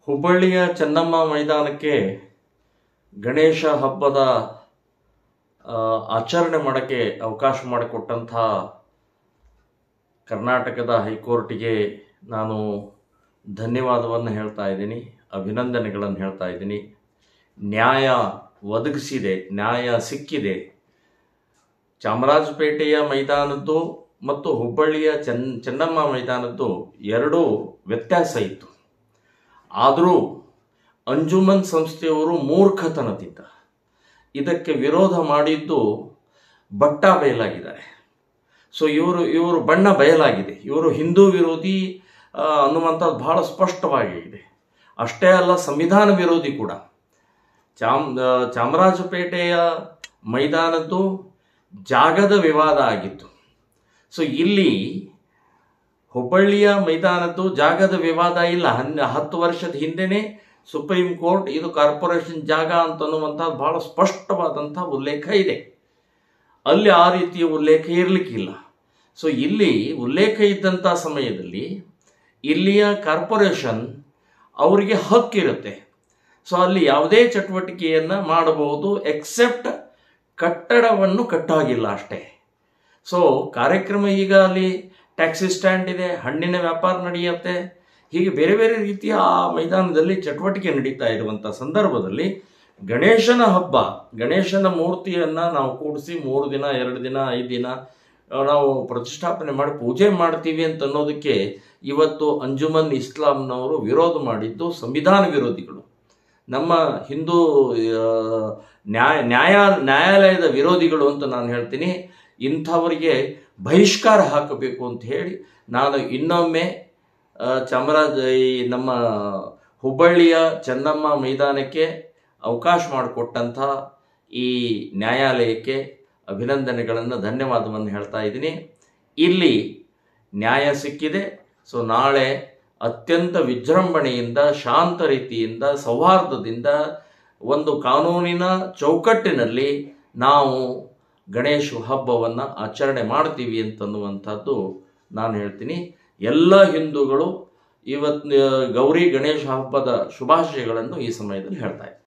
ಹುಬ್ಬಳ್ಳಿಯ ಚೆನ್ನಮ್ಮ ಮೈದಾನಕ್ಕೆ ಗಣೇಶ ಹಬ್ಬದ ಆ, ಆಚರಣೆ ಮಾಡೋಕ್ಕೆ ಅವಕಾಶ ಮಾಡಿಕೊಟ್ಟಂಥ ಕರ್ನಾಟಕದ ಹೈಕೋರ್ಟಿಗೆ ನಾನು ಧನ್ಯವಾದವನ್ನು ಹೇಳ್ತಾ ಇದ್ದೀನಿ ಅಭಿನಂದನೆಗಳನ್ನು ಹೇಳ್ತಾ ಇದ್ದೀನಿ ನ್ಯಾಯ ಒದಗಿಸಿದೆ ನ್ಯಾಯ ಸಿಕ್ಕಿದೆ ಚಾಮರಾಜಪೇಟೆಯ ಮೈದಾನದ್ದು ಮತ್ತು ಹುಬ್ಬಳ್ಳಿಯ ಚೆನ್ ಚೆನ್ನಮ್ಮ ಮೈದಾನದ್ದು ಎರಡೂ ವ್ಯತ್ಯಾಸ ಇತ್ತು ಆದರೂ ಅಂಜುಮನ್ ಸಂಸ್ಥೆಯವರು ಮೂರ್ಖತನದಿಂದ ಇದಕ್ಕೆ ವಿರೋಧ ಮಾಡಿದ್ದು ಬಟ್ಟ ಬಯಲಾಗಿದ್ದಾರೆ ಸೊ ಇವರು ಇವರು ಬಣ್ಣ ಬಯಲಾಗಿದೆ ಇವರು ಹಿಂದೂ ವಿರೋಧಿ ಆ, ಅನ್ನುವಂಥದ್ದು ಬಹಳ ಸ್ಪಷ್ಟವಾಗಿದೆ ಅಷ್ಟೇ ಅಲ್ಲ ಸಂವಿಧಾನ ವಿರೋಧಿ ಕೂಡ ಚಾಮ್ ಆ, ಚಾಮರಾಜಪೇಟೆಯ ಮೈದಾನದ್ದು ಜಾಗದ ವಿವಾದ ಆಗಿತ್ತು ಸೊ ಇಲ್ಲಿ ಹುಬ್ಬಳ್ಳಿಯ ಮೈದಾನದ್ದು ಜಾಗದ ವಿವಾದ ಇಲ್ಲ ಹನ್ ಹತ್ತು ವರ್ಷದ ಹಿಂದೆನೇ ಸುಪ್ರೀಂ ಕೋರ್ಟ್ ಇದು ಕಾರ್ಪೊರೇಷನ್ ಜಾಗ ಅಂತನ್ನುವಂಥದ್ದು ಬಹಳ ಸ್ಪಷ್ಟವಾದಂಥ ಉಲ್ಲೇಖ ಇದೆ ಅಲ್ಲಿ ಆ ರೀತಿಯ ಉಲ್ಲೇಖ ಇರಲಿಕ್ಕಿಲ್ಲ ಸೊ ಇಲ್ಲಿ ಉಲ್ಲೇಖ ಇದ್ದಂಥ ಸಮಯದಲ್ಲಿ ಇಲ್ಲಿಯ ಕಾರ್ಪೊರೇಷನ್ ಅವರಿಗೆ ಹಕ್ಕಿರುತ್ತೆ ಸೊ ಅಲ್ಲಿ ಯಾವುದೇ ಚಟುವಟಿಕೆಯನ್ನು ಮಾಡಬಹುದು ಎಕ್ಸೆಪ್ಟ್ ಕಟ್ಟಡವನ್ನು ಕಟ್ಟಾಗಿಲ್ಲ ಅಷ್ಟೇ ಸೊ ಕಾರ್ಯಕ್ರಮ ಈಗ ಅಲ್ಲಿ ಟ್ಯಾಕ್ಸಿ ಸ್ಟ್ಯಾಂಡ್ ಇದೆ ಹಣ್ಣಿನ ವ್ಯಾಪಾರ ನಡೆಯುತ್ತೆ ಹೀಗೆ ಬೇರೆ ಬೇರೆ ರೀತಿಯ ಆ ಮೈದಾನದಲ್ಲಿ ಚಟುವಟಿಕೆ ನಡೀತಾ ಇರುವಂಥ ಸಂದರ್ಭದಲ್ಲಿ ಗಣೇಶನ ಹಬ್ಬ ಗಣೇಶನ ಮೂರ್ತಿಯನ್ನು ನಾವು ಕೂಡಿಸಿ ಮೂರು ದಿನ ಎರಡು ದಿನ ಐದು ದಿನ ಆ, ನಾವು ಪ್ರತಿಷ್ಠಾಪನೆ ಮಾಡಿ ಪೂಜೆ ಮಾಡ್ತೀವಿ ಅಂತ ಅನ್ನೋದಕ್ಕೆ ಇವತ್ತು ಅಂಜುಮನ್ ಇಸ್ಲಾಂನವರು ವಿರೋಧ ಮಾಡಿದ್ದು ಸಂವಿಧಾನ ವಿರೋಧಿಗಳು ನಮ್ಮ ಹಿಂದೂ ಆ, ನ್ಯಾಯ ನ್ಯಾಯ ನ್ಯಾಯಾಲಯದ ವಿರೋಧಿಗಳು ಅಂತ ನಾನು ಹೇಳ್ತೀನಿ ಇಂಥವರಿಗೆ ಬಹಿಷ್ಕಾರ ಹಾಕಬೇಕು ಅಂತ ಹೇಳಿ ನಾನು ಇನ್ನೊಮ್ಮೆ ಆ, ಚಾಮರಾಜ ಈ ನಮ್ಮ ಹುಬ್ಬಳ್ಳಿಯ ಚೆನ್ನಮ್ಮ ಮೈದಾನಕ್ಕೆ ಅವಕಾಶ ಮಾಡಿಕೊಟ್ಟಂಥ ಈ ನ್ಯಾಯಾಲಯಕ್ಕೆ ಅಭಿನಂದನೆಗಳನ್ನು ಧನ್ಯವಾದವನ್ನು ಹೇಳ್ತಾ ಇದ್ದೀನಿ ಇಲ್ಲಿ ನ್ಯಾಯ ಸಿಕ್ಕಿದೆ ಸೊ ನಾಳೆ ಅತ್ಯಂತ ವಿಜೃಂಭಣೆಯಿಂದ ಶಾಂತ ರೀತಿಯಿಂದ ಸೌಹಾರ್ದದಿಂದ ಒಂದು ಕಾನೂನಿನ ಚೌಕಟ್ಟಿನಲ್ಲಿ ನಾವು ಗಣೇಶ ಹಬ್ಬವನ್ನು ಆಚರಣೆ ಮಾಡ್ತೀವಿ ಅಂತನ್ನುವಂಥದ್ದು ನಾನು ಹೇಳ್ತೀನಿ ಎಲ್ಲ ಹಿಂದೂಗಳು ಇವತ್ತು ಗೌರಿ ಗಣೇಶ ಹಬ್ಬದ ಶುಭಾಶಯಗಳನ್ನು ಈ ಸಮಯದಲ್ಲಿ ಹೇಳ್ತಾ ಇದ್ದೀನಿ